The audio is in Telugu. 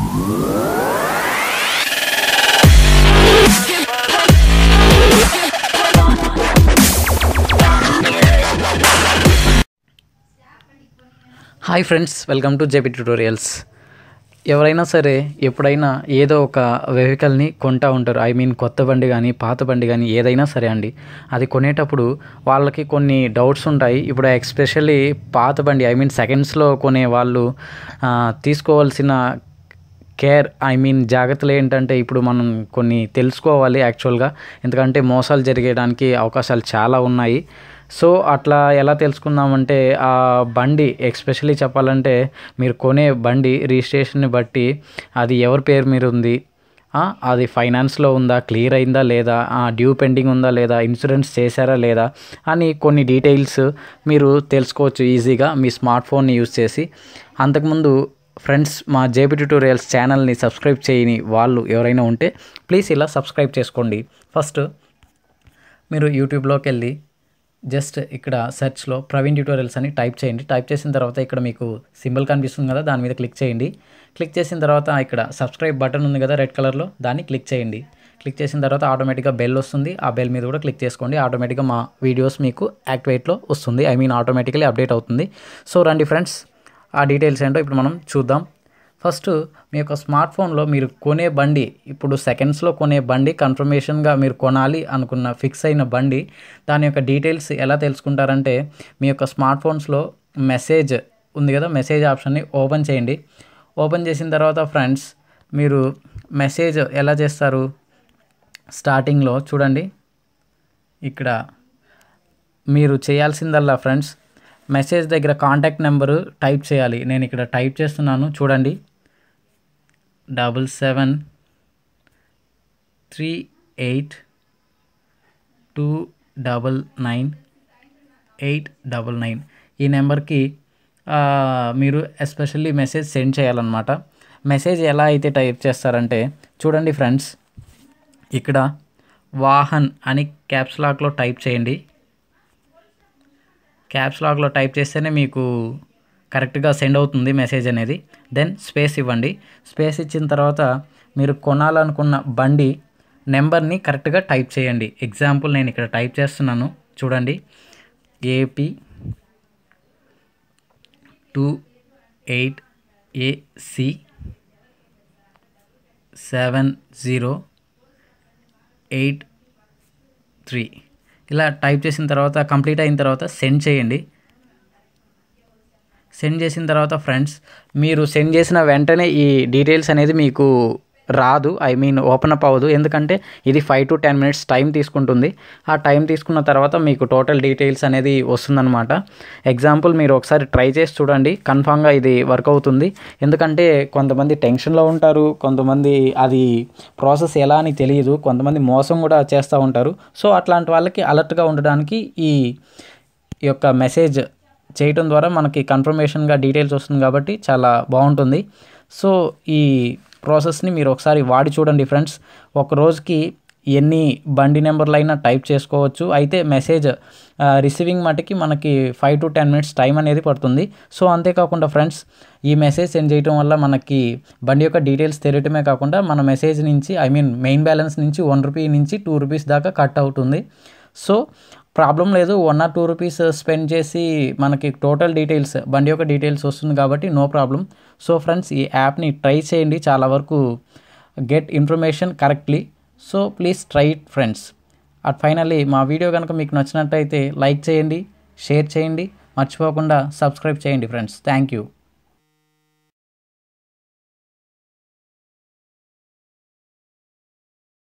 hi friends welcome to JP tutorials ఎవరైనా సరే ఎప్పుడైనా ఏదో ఒక వెహికల్ని కొంటా ఉంటారు ఐ మీన్ కొత్త బండి కానీ పాత బండి కానీ ఏదైనా సరే అండి అది కొనేటప్పుడు వాళ్ళకి కొన్ని డౌట్స్ ఉంటాయి ఇప్పుడు ఎక్స్పెషల్లీ పాత బండి ఐ మీన్ సెకండ్స్లో కొనే వాళ్ళు ఆ, తీసుకోవాల్సిన కేర్ ఐ మీన్ జాగ్రత్తలు ఏంటంటే ఇప్పుడు మనం కొన్ని తెలుసుకోవాలి యాక్చువల్గా ఎందుకంటే మోసాలు జరిగేయడానికి అవకాశాలు చాలా ఉన్నాయి సో అట్లా ఎలా తెలుసుకుందామంటే ఆ బండి ఎక్స్పెషల్లీ చెప్పాలంటే మీరు కొనే బండి రిజిస్ట్రేషన్ని బట్టి అది ఎవరి పేరు మీద ఉంది ఆ, అది ఫైనాన్స్లో ఉందా క్లియర్ అయిందా లేదా డ్యూ పెండింగ్ ఉందా లేదా ఇన్సూరెన్స్ చేశారా లేదా అని కొన్ని డీటెయిల్స్ మీరు తెలుసుకోవచ్చు ఈజీగా మీ స్మార్ట్ ఫోన్ని యూజ్ చేసి అంతకుముందు ఫ్రెండ్స్ మా జేబీ ట్యూటోరియల్స్ ఛానల్ని సబ్స్క్రైబ్ చేయని వాళ్ళు ఎవరైనా ఉంటే ప్లీజ్ ఇలా సబ్స్క్రైబ్ చేసుకోండి ఫస్ట్ మీరు యూట్యూబ్లోకి వెళ్ళి జస్ట్ ఇక్కడ సెర్చ్లో ప్రవీణ్ ట్యూటోరియల్స్ అని టైప్ చేయండి టైప్ చేసిన తర్వాత ఇక్కడ మీకు సింబల్ కనిపిస్తుంది కదా దాని మీద క్లిక్ చేయండి క్లిక్ చేసిన తర్వాత ఇక్కడ సబ్స్క్రైబ్ బటన్ ఉంది కదా రెడ్ కలర్లో దాన్ని క్లిక్ చేయండి క్లిక్ చేసిన తర్వాత ఆటోమేటిక్గా బెల్ వస్తుంది ఆ బెల్ మీద కూడా క్లిక్ చేసుకోండి ఆటోమేటిక్గా మా వీడియోస్ మీకు యాక్టివేట్లో వస్తుంది ఐ మీన్ ఆటోమేటికలీ అప్డేట్ అవుతుంది సో రండి ఫ్రెండ్స్ ఆ డీటెయిల్స్ ఏంటో ఇప్పుడు మనం చూద్దాం ఫస్ట్ మీ యొక్క స్మార్ట్ ఫోన్లో మీరు కొనే బండి ఇప్పుడు సెకండ్స్లో కొనే బండి కన్ఫర్మేషన్గా మీరు కొనాలి అనుకున్న ఫిక్స్ అయిన బండి దాని యొక్క డీటెయిల్స్ ఎలా తెలుసుకుంటారంటే మీ యొక్క స్మార్ట్ ఫోన్స్లో మెసేజ్ ఉంది కదా మెసేజ్ ఆప్షన్ని ఓపెన్ చేయండి ఓపెన్ చేసిన తర్వాత ఫ్రెండ్స్ మీరు మెసేజ్ ఎలా చేస్తారు స్టార్టింగ్లో చూడండి ఇక్కడ మీరు చేయాల్సిందల్లా ఫ్రెండ్స్ మెసేజ్ దగ్గర కాంటాక్ట్ నెంబరు టైప్ చేయాలి నేను ఇక్కడ టైప్ చేస్తున్నాను చూడండి double seven three eight two double nine eight double nine ఈ నెంబర్కి ఆ, మీరు ఎస్పెషల్లీ మెసేజ్ సెండ్ చేయాలన్నమాట మెసేజ్ ఎలా అయితే టైప్ చేస్తారంటే చూడండి ఫ్రెండ్స్ ఇక్కడ వాహన్ అని క్యాప్స్ లాక్లో టైప్ చేయండి క్యాప్స్ లాక్లో టైప్ చేస్తేనే మీకు కరెక్ట్గా సెండ్ అవుతుంది మెసేజ్ అనేది దెన్ స్పేస్ ఇవ్వండి స్పేస్ ఇచ్చిన తర్వాత మీరు కొనాలనుకున్న బండి నెంబర్ని కరెక్ట్గా టైప్ చేయండి ఎగ్జాంపుల్ నేను ఇక్కడ టైప్ చేస్తున్నాను చూడండి AP two eight AC seven zero eight three ఇలా టైప్ చేసిన తర్వాత కంప్లీట్ అయిన తర్వాత సెండ్ చేయండి సెండ్ చేసిన తర్వాత ఫ్రెండ్స్ మీరు సెండ్ చేసిన వెంటనే ఈ డీటెయిల్స్ అనేది మీకు రాదు ఐ మీన్ ఓపెన్ అప్ అవ్వదు ఎందుకంటే ఇది five to ten minutes time తీసుకుంటుంది ఆ టైం తీసుకున్న తర్వాత మీకు టోటల్ డీటెయిల్స్ అనేది వస్తుందన్నమాట ఎగ్జాంపుల్ మీరు ఒకసారి ట్రై చేసి చూడండి కన్ఫామ్గా ఇది వర్క్ అవుతుంది ఎందుకంటే కొంతమంది టెన్షన్లో ఉంటారు కొంతమంది అది ప్రాసెస్ ఎలా అని తెలియదు కొంతమంది మోసం కూడా చేస్తూ ఉంటారు సో అట్లాంటి వాళ్ళకి అలర్ట్గా ఉండడానికి ఈ ఈ యొక్క మెసేజ్ చేయటం ద్వారా మనకి కన్ఫర్మేషన్గా డీటెయిల్స్ వస్తుంది కాబట్టి చాలా బాగుంటుంది సో ఈ ప్రాసెస్ని మీరు ఒకసారి వాడి చూడండి ఫ్రెండ్స్ ఒక రోజుకి ఎన్ని బండి నెంబర్లు అయినా టైప్ చేసుకోవచ్చు అయితే మెసేజ్ రిసీవింగ్ మటుకి మనకి five to ten minutes time అనేది పడుతుంది సో అంతేకాకుండా ఫ్రెండ్స్ ఈ మెసేజ్ సెండ్ చేయడం వల్ల మనకి బండి యొక్క డీటెయిల్స్ తెలియటమే కాకుండా మన మెసేజ్ నుంచి ఐ మీన్ మెయిన్ బ్యాలెన్స్ నుంచి వన్ రూపీ నుంచి టూ రూపీస్ దాకా కట్ అవుతుంది సో ప్రాబ్లం లేదు one or two rupees spend చేసి మనకి టోటల్ డీటెయిల్స్ బండి యొక్క డీటెయిల్స్ వస్తుంది కాబట్టి నో ప్రాబ్లం సో ఫ్రెండ్స్ ఈ యాప్ని ట్రై చేయండి చాలా వరకు get information correctly so please try it friends at finally మా వీడియో కనుక మీకు నచ్చినట్టయితే లైక్ చేయండి షేర్ చేయండి మర్చిపోకుండా సబ్స్క్రైబ్ చేయండి ఫ్రెండ్స్ థ్యాంక్ యూ